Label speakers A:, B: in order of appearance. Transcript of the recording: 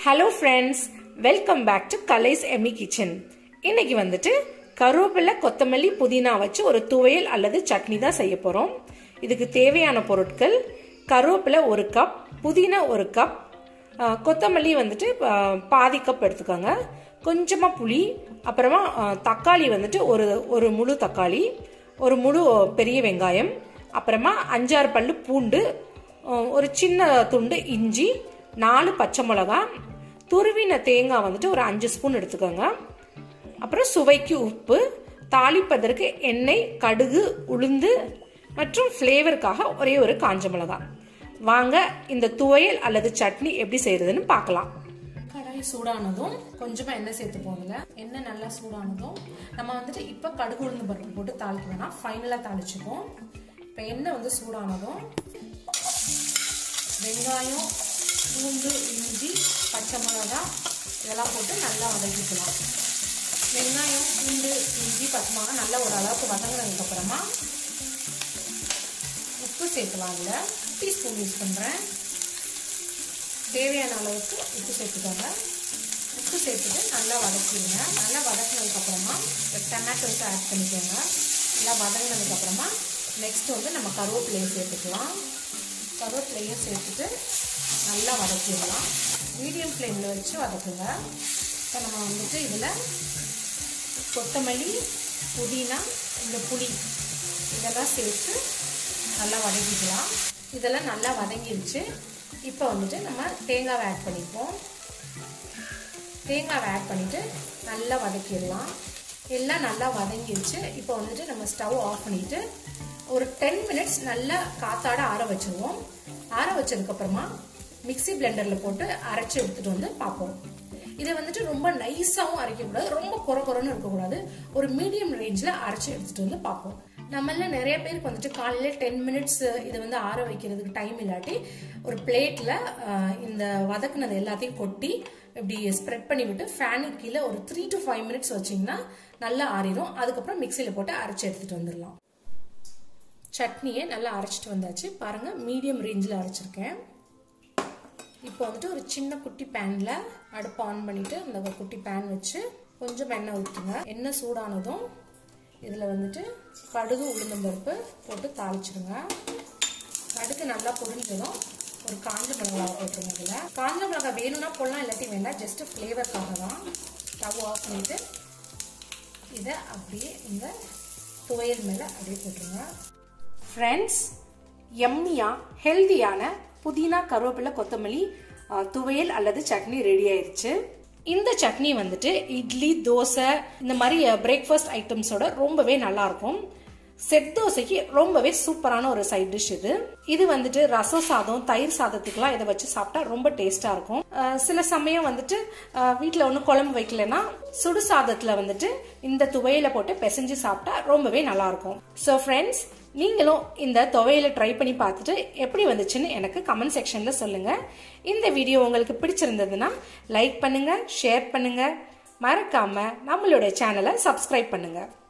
A: hello friends welcome back to கலைஸ் எம்மி kitchen இன்னைக்கு வந்துட்டு கருவேப்பிலை கொத்தமல்லி புதினா வச்சு ஒரு துவையல் அல்லது சட்னி தான் செய்ய போகிறோம் இதுக்கு தேவையான பொருட்கள் கருவேப்பிலை ஒரு கப் புதினா ஒரு கப் அஹ், கொத்தமல்லி வந்துட்டு அஹ், பாதி கப் எடுத்துக்கோங்க கொஞ்சமாக புளி அப்புறமா அஹ், தக்காளி வந்துட்டு ஒரு ஒரு முழு தக்காளி ஒரு முழு பெரிய வெங்காயம் அப்புறமா அஞ்சாறு பல்லு பூண்டு அஹ், ஒரு சின்ன துண்டு இஞ்சி நாலு பச்சை மிளகா துருவின தேங்காய் வந்துட்டு ஒரு அஞ்சு ஸ்பூன் எடுத்துக்கோங்க அப்புறம் சுவைக்கு உப்பு தாளிப்பதற்கு எண்ணெய் கடுகு உளுந்து மற்றும் ஃப்ளேவருக்காக ஒரே ஒரு காஞ்ச மிளகாய் வாங்க இந்த துவையல் அல்லது சட்னி எப்படி செய்யறதுன்னு பார்க்கலாம்
B: கடாய் சூடானதும் கொஞ்சமா எண்ணெய் சேர்த்து போதுங்க எண்ணெய் நல்லா சூடானதும் நம்ம வந்துட்டு இப்போ கடுகு உளுந்து பருப்பு போட்டு தாளிக்க வேணாம் ஃபைனலாக தாளிச்சுப்போம் இப்போ எண்ணெய் வந்து சூடானதும் வெங்காயம் பூண்டு இஞ்சி பச்சை மிளகாய் இதெல்லாம் போட்டு நல்லா வதக்கிக்கலாம் வெங்காயம் பூண்டு இஞ்சி பச்சை மிளகாய் நல்லா ஒரு அளவுக்கு வதங்கினதுக்கப்புறமா உப்பு சேர்க்கலாம் அதில் டீஸ்பூன் யூஸ் பண்ணுறேன் தேவையான அளவுக்கு உப்பு சேர்த்துக்கோங்க உப்பு சேர்த்துட்டு நல்லா வதக்கிடுங்க நல்லா வதக்கினதுக்கப்புறமா டொமேட்டோஸ் ஆட் பண்ணிக்கோங்க நல்லா வதங்கினதுக்கப்புறமா நெக்ஸ்ட் வந்து நம்ம கருவேப்பிலையை சேர்த்துக்கலாம் கருவேப்பிலையும் சேர்த்துட்டு நல்லா வதக்கிடலாம் மீடியம் ஃப்ளேமில் வச்சு வதக்குங்க இப்போ நம்ம வந்துட்டு இதில் கொத்தமல்லி புதினா இந்த புளி இதெல்லாம் சேர்த்து நல்லா வதக்கிக்கலாம் இதெல்லாம் நல்லா வதங்கிருச்சு இப்போ வந்துட்டு நம்ம தேங்காவை ஆட் பண்ணிப்போம் தேங்காவை ஆட் பண்ணிவிட்டு நல்லா வதக்கிடலாம் எல்லாம் நல்லா வதங்கிருச்சு இப்போ வந்துட்டு நம்ம ஸ்டவ் ஆஃப் பண்ணிவிட்டு ஒரு டென் மினிட்ஸ் நல்லா காத்தாட ஆற வச்சுருவோம் ஆற வச்சதுக்கப்புறமா மிக்சி பிளெண்டரில் போட்டு அரைச்சி எடுத்துகிட்டு வந்து பார்ப்போம் இதை வந்துட்டு ரொம்ப நைஸாகவும் அரைக்கக்கூடாது ரொம்ப குறை குறைன்னு இருக்கக்கூடாது ஒரு மீடியம் ரேஞ்சில் அரைச்சி எடுத்துகிட்டு வந்து பார்ப்போம் நம்மள நிறைய பேருக்கு வந்துட்டு காலையில் டென் மினிட்ஸ் இதை வந்து ஆற வைக்கிறதுக்கு டைம் இல்லாட்டி ஒரு பிளேட்டில் இந்த வதக்குனது எல்லாத்தையும் கொட்டி இப்படி ஸ்ப்ரெட் பண்ணி விட்டு ஃபேனுக்கு கீழே ஒரு த்ரீ டு ஃபைவ் மினிட்ஸ் வச்சிங்கன்னா நல்லா ஆறிடும் அதுக்கப்புறம் மிக்சியில் போட்டு அரைச்சி எடுத்துகிட்டு வந்துடலாம் சட்னியை நல்லா அரைச்சிட்டு வந்தாச்சு பாருங்கள் மீடியம் ரேஞ்சில் அரைச்சிருக்கேன் இப்போ வந்துட்டு ஒரு சின்ன குட்டி பேனில் அடுப்பு ஆன் பண்ணிவிட்டு அந்த குட்டி பேன் வச்சு கொஞ்சம் எண்ணெய் ஊற்றுங்க எண்ணெய் சூடானதும் இதில் வந்துட்டு கடுகு உளுந்தம்பருப்பு போட்டு தாளிச்சிடுங்க கடுகு நல்லா பொரிஞ்சதும் ஒரு காஞ்ச மிளகாவை போட்டுருங்க இதில் காஞ்ச மிளகாய் வேணும்னா போடலாம் இல்லாட்டி வேண்டாம் ஜஸ்ட் ஃப்ளேவருக்காக தான் ஸ்டவ் ஆஃப் பண்ணிவிட்டு இதை அப்படியே இந்த துவையல் மேலே அப்படியே போட்டுருங்க
A: ஃப்ரெண்ட்ஸ் எம்மியாக ஹெல்தியான புதினா கருவேப்பிலை கொத்தமல்லி அஹ், துவையல் அல்லது சட்னி ரெடி ஆயிருச்சு இந்த சட்னி வந்துட்டு இட்லி தோசை இந்த மாதிரி பிரேக்ஃபாஸ்ட் ஐட்டம்ஸோட ரொம்பவே நல்லா இருக்கும் செட் தோசைக்கு ரொம்பவே சூப்பரான ஒரு சைட் டிஷ் இது இது வந்துட்டு ரசம் சாதம் தயிர் சாதத்துக்குலாம் இதை வச்சு சாப்பிட்டா ரொம்ப டேஸ்டா இருக்கும் அஹ், சில சமயம் வந்துட்டு அஹ், வீட்ல ஒன்றும் குழம்பு வைக்கலன்னா சுடு சாதத்துல வந்துட்டு இந்த துவையில போட்டு பிசைஞ்சு சாப்பிட்டா ரொம்பவே நல்லா இருக்கும் ஸோ ஃப்ரெண்ட்ஸ் நீங்களும் இந்த துவையில ட்ரை பண்ணி பார்த்துட்டு எப்படி வந்துச்சுன்னு எனக்கு கமெண்ட் செக்ஷன்ல சொல்லுங்க இந்த வீடியோ உங்களுக்கு பிடிச்சிருந்ததுன்னா லைக் பண்ணுங்க ஷேர் பண்ணுங்க மறக்காம நம்மளுடைய சேனலை சப்ஸ்கிரைப் பண்ணுங்க